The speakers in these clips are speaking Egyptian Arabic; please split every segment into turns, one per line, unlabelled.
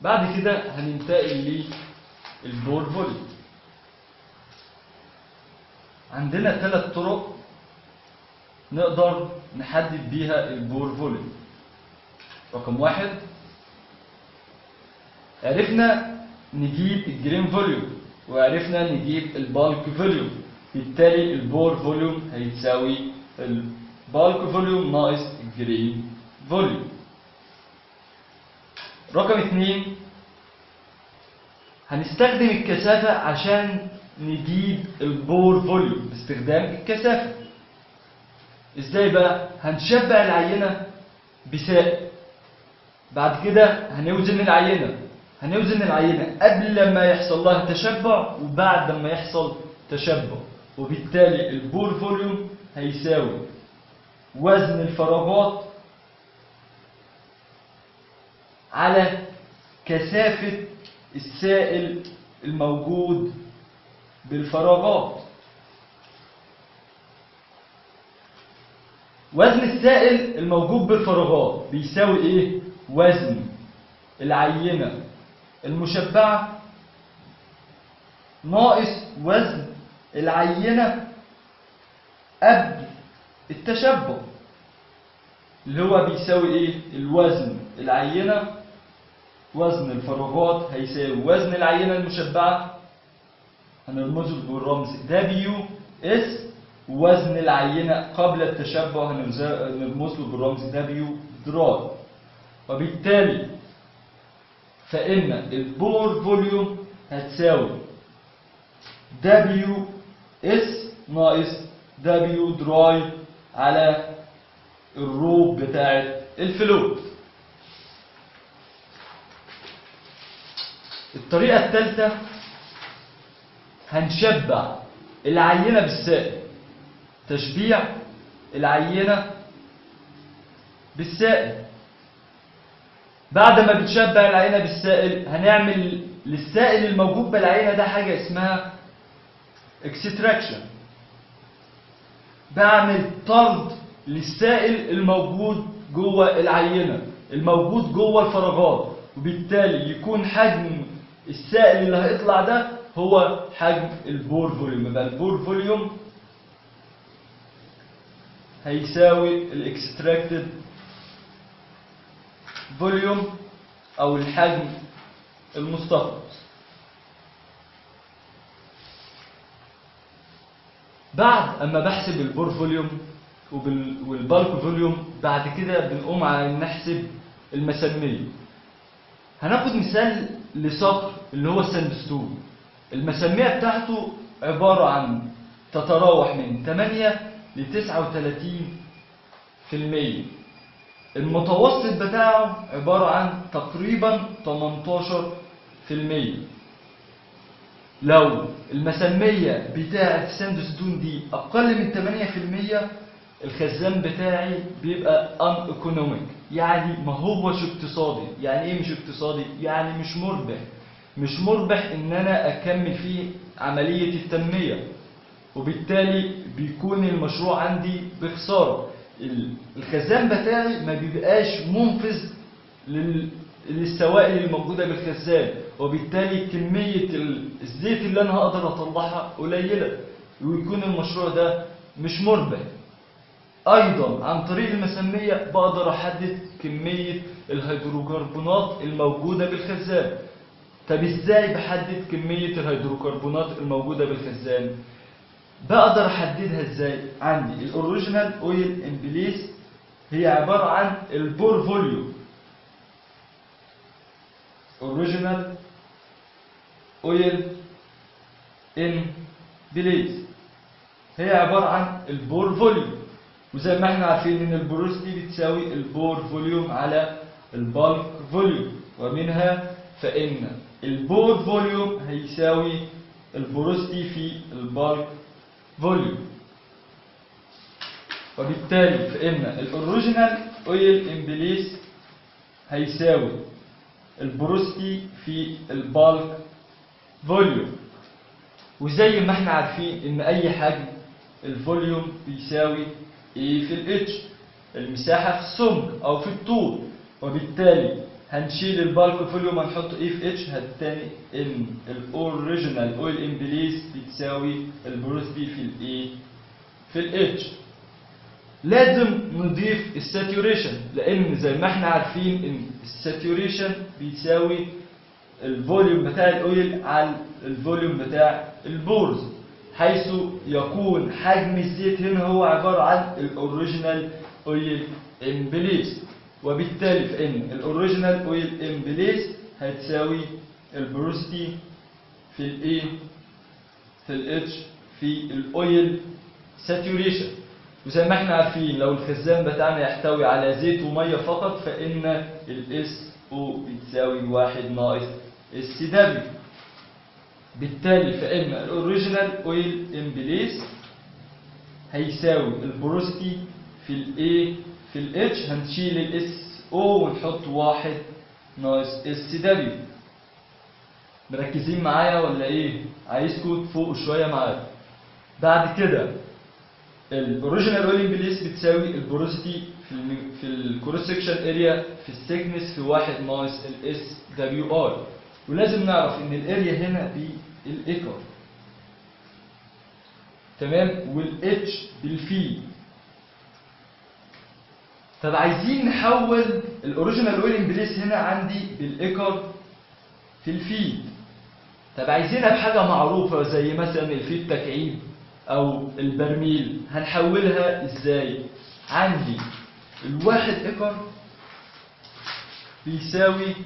بعد كده هننتقل للبور فوليوم عندنا ثلاث طرق نقدر نحدد بيها البور فوليوم رقم واحد عرفنا نجيب الجرين فوليوم وعرفنا نجيب البالك فوليوم بالتالي البور فوليوم هيتساوي البالك فوليوم ناقص الجرين فوليوم رقم اتنين هنستخدم الكثافة عشان نجيب البور فوليوم باستخدام الكثافة ازاي بقى هنشبع العينة بسائل بعد كده هنوزن العينة هنوزن العينة قبل ما يحصل لها تشبع وبعد ما يحصل تشبع وبالتالي البور فوليوم هيساوي وزن الفراغات على كثافة السائل الموجود بالفراغات وزن السائل الموجود بالفراغات بيساوي ايه وزن العينة المشبعة ناقص وزن العينة قبل التشبع اللي هو بيساوي ايه الوزن العينة وزن الفراغات هيساوي وزن العينة المشبعة هنرمزه بالرمز W S وزن العينة قبل التشبع هنرمزه بالرمز W دراي وبالتالي فإن البور فوليوم هتساوي W S ناقص W دراي على الروب بتاعت الفلوت الطريقة الثالثة هنشبع العينة بالسائل تشبيع العينة بالسائل بعد ما بتشبع العينة بالسائل هنعمل للسائل الموجود بالعينة ده حاجة اسمها اكستراكشن بعمل طرد للسائل الموجود جوه العينة الموجود جوه الفراغات وبالتالي يكون حجم السائل اللي هيطلع ده هو حجم البور فوليوم يبقى البور فوليوم هيساوي الاكستراكتد فوليوم او الحجم المستخلص بعد اما بحسب البور فوليوم وبال- والبالك فوليوم بعد كده بنقوم على نحسب المسمية هناخد مثال لصقر اللي هو الساندستون المسمية بتاعته عبارة عن تتراوح من 8 ل 39 في المية المتوسط بتاعه عبارة عن تقريبا 18 في المية لو المسمية بتاعة الساندستون دي أقل من 8% الخزان بتاعي بيبقى ان ايكونوميك يعني ما هوش اقتصادي يعني ايه مش اقتصادي يعني مش مربح مش مربح ان انا اكمل فيه عملية التنمية وبالتالي بيكون المشروع عندي بخسارة ال- الخزان بتاعي ما بيبقاش منفذ لل- للسوائل الموجودة بالخزان وبالتالي كمية ال- الزيت اللي انا هقدر اطلعها قليلة ويكون المشروع ده مش مربح ايضا عن طريق المسمية بقدر احدد كمية الهيدروكربونات الموجودة بالخزان طب ازاي بحدد كمية الهيدروكربونات الموجودة بالخزان بقدر احددها ازاي عندي الاوريجينال اويل امبليس هي عبارة عن البور فوليوم اوريجينال اويل ان بليز هي عبارة عن البور فوليوم وزي ما احنا عارفين ان البروستي بتساوي البور فوليوم على البالك فوليوم ومنها فإن البور فوليوم هيساوي البروستي في البالك فوليوم وبالتالي فإن الأوريجينال أويل إمبليس هيساوي البروستي في البالك فوليوم وزي ما احنا عارفين ان اي حجم الفوليوم بيساوي ايه في الاتش المساحة في السمك او في الطول وبالتالي هنشيل البالك فوليوم هنحط ايه في اتش هتاني ان الاوريجينال اويل ان بليس بتساوي البروسبي في الايه في الاتش لازم نضيف الساتوريشن لان زي ما احنا عارفين ان الساتوريشن بيساوي الفوليوم بتاع الاويل على الفوليوم بتاع البورز حيث يكون حجم الزيت هنا هو عبارة عن الاوريجينال اويل امبليس وبالتالي فان الاوريجينال اويل امبليس هتساوي البروستي في الايه في الاتش في الاويل ساتوريشن وزي ما احنا عارفين لو الخزان بتاعنا يحتوي على زيت وميه فقط فان الاس او بتساوي واحد ناقص اس دبليو بالتالي فان الاوريجينال اويل امبليس هيساوي البروستي في الاي في الاتش هنشيل الاس او ونحط واحد ناقص اس دبليو مركزين معايا ولا ايه عايزكم تفوقوا شويه معايا بعد كده الاوريجينال اويل امبليس بتساوي البروسيتي في ال في الكروس سكشن اريا في السكنس في واحد ناقص الاس دبليو اي ولازم نعرف ان الاريا هنا بالايكر تمام والاتش بالفي طب عايزين نحول الاوريجينال اويل امبليس هنا عندي بالايكر في الفيد طب عايزينها بحاجه معروفه زي مثلا الفيد تكعيب او البرميل هنحولها ازاي عندي الواحد ايكر بيساوي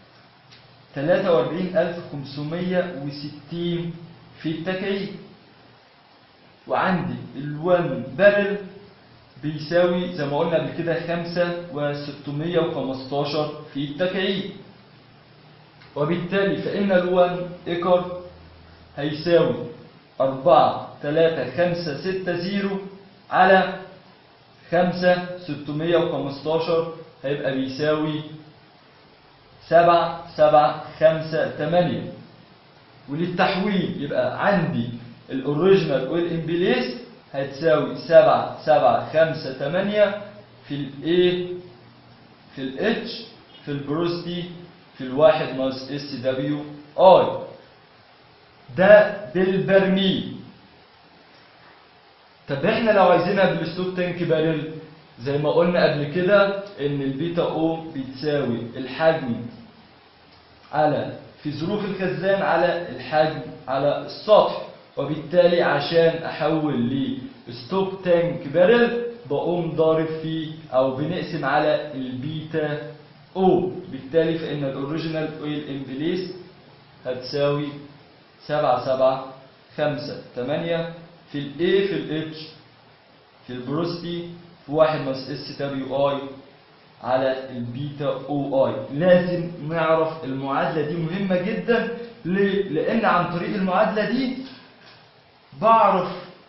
43560 في التكعيب وعندي الوان بارل بيساوي زي ما قلنا قبل كده 5 و615 في التكعيب وبالتالي فإن الوان إيكر هيساوي أربعة تلاتة خمسة ستة زيرو على خمسة ستمية وخمستاشر هيبقى بيساوي سبعة سبعة خمسة تمانية وللتحويل يبقى عندي الأوريجينال والإمبليس هتساوي سبعة سبعة خمسة تمانية في الإيه في الاتش في البروستي في الواحد ناقص اس دبليو اي ده بالبرميل طب احنا لو عايزينها بالستوك تانك بارل زي ما قلنا قبل كده ان البيتا او بتساوي الحجم على في ظروف الخزان على الحجم على السطح وبالتالي عشان احول لستوك تانك بارل بقوم ضارب فيه او بنقسم على البيتا او بالتالي فان الاوريجينال اويل امبليس هتساوي سبعة سبعة خمسة تمانية في الاي في الاتش في البروستي في واحد ناقص اس دبليو اي على البيتا او اي لازم نعرف المعادلة دي مهمة جدا ليه؟ لان عن طريق المعادلة دي بعرف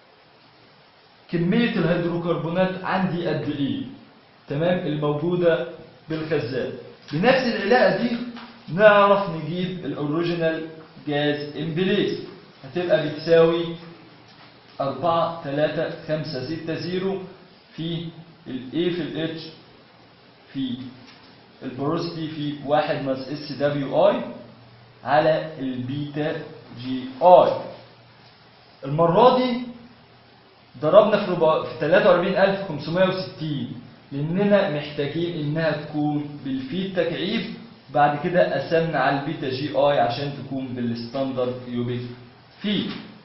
كمية الهيدروكربونات عندي قد ايه تمام الموجودة بالخزان بنفس العلاقة دي نعرف نجيب الاوريجينال جاز امبليس هتبقى بتساوي أربعة تلاتة خمسة ستة زيرو في ال A في ال H في البروسيتي في واحد ناقص اس دبليو اي على البيتا جي اي المرة دي ضربنا في ربع في 43560 لأننا محتاجين إنها تكون بالفيد تكعيب بعد كده قسمنا على البيتا جي اي عشان تكون بالستاندرد كيوبيك فيد